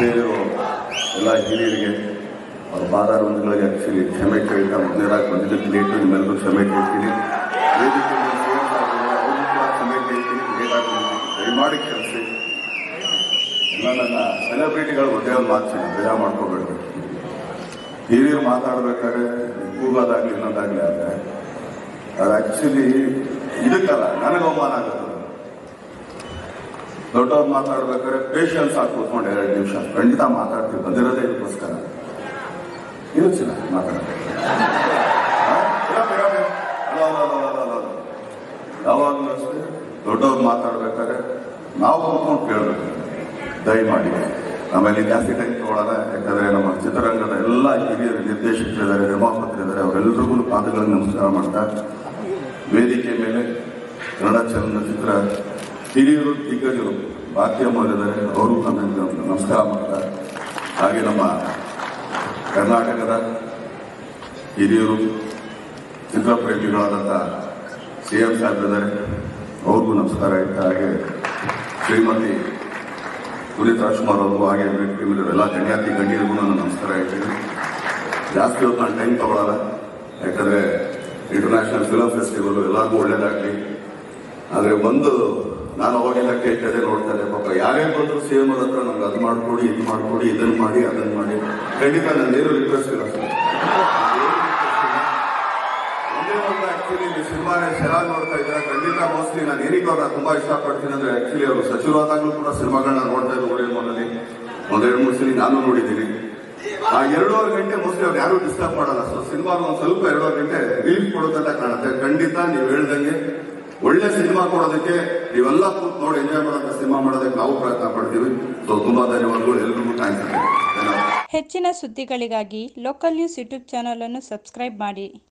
ಸೇರಿರೋ ಎಲ್ಲ ಹಿರಿಯರಿಗೆ ಅವ್ರ ಬಾರಾರು ಒಂದುಗಳಿಗೆ ಆ್ಯಕ್ಚುಲಿ ಕ್ಷಮೆ ಕೇಳ್ತಾ ಮೊದಲನೇದಾಗಿ ಬಂದಿದ್ದಕ್ಕೆ ಲೇಟು ನಿಮ್ಮೆಲ್ಲರೂ ಕ್ಷಮೆ ಕೇಳ್ತೀನಿ ವೇದಿಕೆ ಮೇಲೆ ಸೇರ್ತಾ ಇದ್ದಾರೆ, ಅವ್ರಿಗೂ ಕೂಡ ಕ್ಷಮೆ ಕೇಳ್ತೀನಿ ಲೇಟಾಗಿ ಬಂದಿದ್ದಕ್ಕೆ ದಯಮಾಡಿ ಕ್ಷಮಿಸಿ ಎಲ್ಲ ನನ್ನ ಸೆಲೆಬ್ರಿಟಿಗಳು ಒಂದೇ ಒಂದು ಮಾತು ಚೆನ್ನ ಭಯ ಮಾಡ್ಕೋಬೇಡ್ರಿ ಹಿರಿಯರು ಮಾತಾಡ್ಬೇಕಾದ್ರೆ ಕೂಗೋದಾಗ್ಲಿ ಇನ್ನೊಂದಾಗ್ಲಿ ಆದರೆ ಅದು ಆಕ್ಚುಲಿ ಇದಕ್ಕಲ್ಲ ನನಗೆ ಅವಮಾನ ಆಗುತ್ತೆ ದೊಡ್ಡವ್ರು ಮಾತಾಡ್ಬೇಕಾದ್ರೆ ಪೇಷನ್ಸ್ ಆಗಿ ಕೂತ್ಕೊಂಡು ಎರಡು ನಿಮಿಷ ಖಂಡಿತ ಮಾತಾಡ್ತೀವಿ ಬಂದಿರೋದೇ ಇದಕ್ಕೋಸ್ಕರ ಇದು ಚೆನ್ನಾಗಿ ಮಾತಾಡ್ತೀವಿ ಯಾವಾಗಲೂ ಅಷ್ಟೇ ದೊಡ್ಡವ್ರು ಮಾತಾಡ್ಬೇಕಾದ್ರೆ ನಾವು ಕೂತ್ಕೊಂಡು ಕೇಳಬೇಕು ದಯಮಾಡಿ ಆಮೇಲೆ ಜಾಸ್ತಿ ಟೈಮ್ ತಗೊಳ್ಳೋಣ ಯಾಕಂದ್ರೆ ನಮ್ಮ ಚಿತ್ರರಂಗದ ಎಲ್ಲ ಹಿರಿಯ ನಿರ್ದೇಶಕರಿದ್ದಾರೆ ನಿರ್ಮಾಪಕರಿದ್ದಾರೆ ಅವರೆಲ್ಲರಿಗೂ ಪಾದಗಳನ್ನು ನಮಸ್ಕಾರ ಮಾಡ್ತಾ ವೇದಿಕೆ ಮೇಲೆ ಕನ್ನಡ ಚಲನಚಿತ್ರ ಹಿರಿಯರು ದಿಗ್ಗಜರು ಭಾರತೀಯ ಮೌಲ್ಯದಲ್ಲಿ ಅವರು ನಮಗೆ ನಮಸ್ಕಾರ ಮಾಡ್ತಾ ಹಾಗೆ ನಮ್ಮ ಕರ್ನಾಟಕದ ಹಿರಿಯರು ಚಿತ್ರಪ್ರೇಮಿಗಳಾದಂಥ ಸಿ ಎಂ ಸಾಹೇಬ್ರಿದ್ದಾರೆ ಅವ್ರಿಗೂ ನಮಸ್ಕಾರ ಇತ್ತು ಹಾಗೆ ಶ್ರೀಮತಿ ಪುನೀತ್ ರಾಜ್ಕುಮಾರ್ ಅವ್ರಿಗೂ ಹಾಗೆ ಎಲ್ಲ ಗಣ್ಯಾತಿ ಗಣ್ಯರಿಗೂ ನಾನು ನಮಸ್ಕಾರ ಹೇಳ್ತೀನಿ ಜಾಸ್ತಿ ಹೊತ್ತು ನಾನು ಟೈಮ್ ತಗೊಳ್ಳಲ್ಲ ಯಾಕಂದ್ರೆ ಇಂಟರ್ನ್ಯಾಷನಲ್ ಫಿಲಮ್ ಫೆಸ್ಟಿವಲ್ ಎಲ್ಲರಿಗೂ ಒಳ್ಳೇದಾಗ್ಲಿ ಆದ್ರೆ ಒಂದು ನಾನು ಅವಾಗೆಲ್ಲ ಕೇಳ್ತದೆ ನೋಡ್ತಾರೆ ಪಾಪ ಯಾರೇ ಬಂದ್ರು ಸೇಮ್ ಹತ್ರ ನಮ್ಗೆ ಅದು ಮಾಡ್ಕೊಡಿ ಇದು ಮಾಡ್ಕೊಡಿ ಇದನ್ನ ಮಾಡಿ ಅದನ್ನ ಮಾಡಿ ಖಂಡಿತ ನಂದೇನು ರಿಕ್ವೆಸ್ಟ್ ಇಲ್ಲ ಸರ್ ಒಂದೇ ಒಂದು ಆಕ್ಚುಲಿ ನೀವು ಸಿನಿಮಾ ಚೆನ್ನಾಗಿ ನೋಡ್ತಾ ಇದ್ದೀರಾ ಖಂಡಿತ ಮೋಸ್ಟ್ಲಿ ನಾನು ಏನಕ್ಕೆ ಅವ್ರನ್ನ ತುಂಬಾ ಇಷ್ಟಪಡ್ತೀನಿ ಅಂದ್ರೆ ಆಕ್ಚುಲಿ ಅವರು ಸಚಿವರಾದಾಗಲೂ ಕೂಡ ಸಿನಿಮಾಗಳನ್ನ ನೋಡ್ತಾ ಇದ್ರು ಓಡಿಯಲ್ ಮೋನಲ್ಲಿ ಒಂದೆರಡು ಮೂರು ಸಲ ನಾನು ನೋಡಿದ್ದೀನಿ ಆ ಎರಡೂವರೆ ಗಂಟೆ ಮೋಸ್ಟ್ಲಿ ಅವ್ರು ಯಾರು ಡಿಸ್ಟರ್ಬ್ ಮಾಡಲ್ಲ ಸೊ ಸಿನಿಮಾ ಒಂದು ಸ್ವಲ್ಪ ಎರಡೂವರೆ ಗಂಟೆ ರಿಲೀಫ್ ಕೊಡುತ್ತಂತ ಕಾಣುತ್ತೆ ಖಂಡಿತ ನೀವು ಹೇಳ್ದಂಗೆ ಒಳ್ಳೆ ಸಿನಿಮಾ ಕೊಡೋದಕ್ಕೆ ನೀವೆಲ್ಲ ಕೂತ್ ನೋಡಿ ಎಂಜಾಯ್ ಮಾಡೋದಕ್ಕೆ ಸಿನಿಮಾ ಮಾಡೋದಕ್ಕೆ ನಾವು ಪ್ರಯತ್ನ ಪಡ್ತೀವಿ ಸೊ ತುಂಬಾ ಧನ್ಯವಾದಗಳು ಎಲ್ರಿಗೂ ಥ್ಯಾಂಕ್ಸ್ ಧನ್ಯವಾದ ಹೆಚ್ಚಿನ ಸುದ್ದಿಗಳಿಗಾಗಿ ಲೋಕಲ್ ನ್ಯೂಸ್ ಯೂಟ್ಯೂಬ್ ಚಾನಲನ್ನು ಸಬ್ಸ್ಕ್ರೈಬ್ ಮಾಡಿ